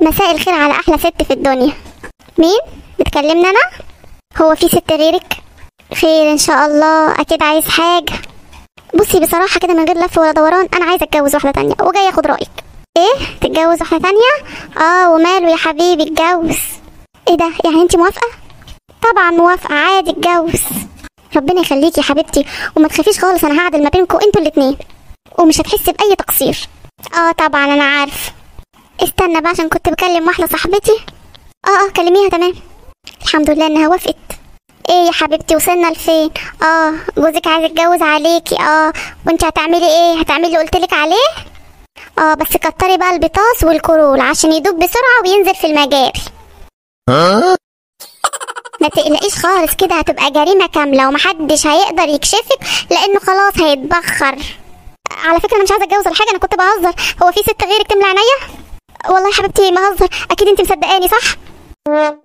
مساء الخير على احلى ست في الدنيا مين بتكلمني انا هو في ست غيرك خير ان شاء الله اكيد عايز حاجه بصي بصراحه كده من غير لف ولا دوران انا عايزه اتجوز واحده تانية وجاي اخد رايك ايه تتجوز واحده تانية اه وماله يا حبيبي اتجوز ايه ده يعني انت موافقه طبعا موافقه عادي اتجوز ربنا يخليكي يا حبيبتي وما تخافيش خالص انا هعدل ما بينكم انتوا الاتنين ومش هتحسي باي تقصير اه طبعا انا عارف استنى بقى عشان كنت بكلم واحده صاحبتي اه اه كلميها تمام الحمد لله انها وافقت ايه يا حبيبتي وصلنا لفين اه جوزك عايز يتجوز عليكي اه وانت هتعملي ايه هتعملي اللي قلتلك عليه اه بس كتري بقى البطاس والكرول عشان يدوب بسرعه وينزل في المجاري ما تقلقيش خالص كده هتبقى جريمه كامله ومحدش هيقدر يكشفك لانه خلاص هيتبخر على فكره انا مش عايزه اتجوز ولا حاجه انا كنت بهزر هو في ست غيرك تملى عينيا والله يا حبيبتي بهزر اكيد انت مصدقاني صح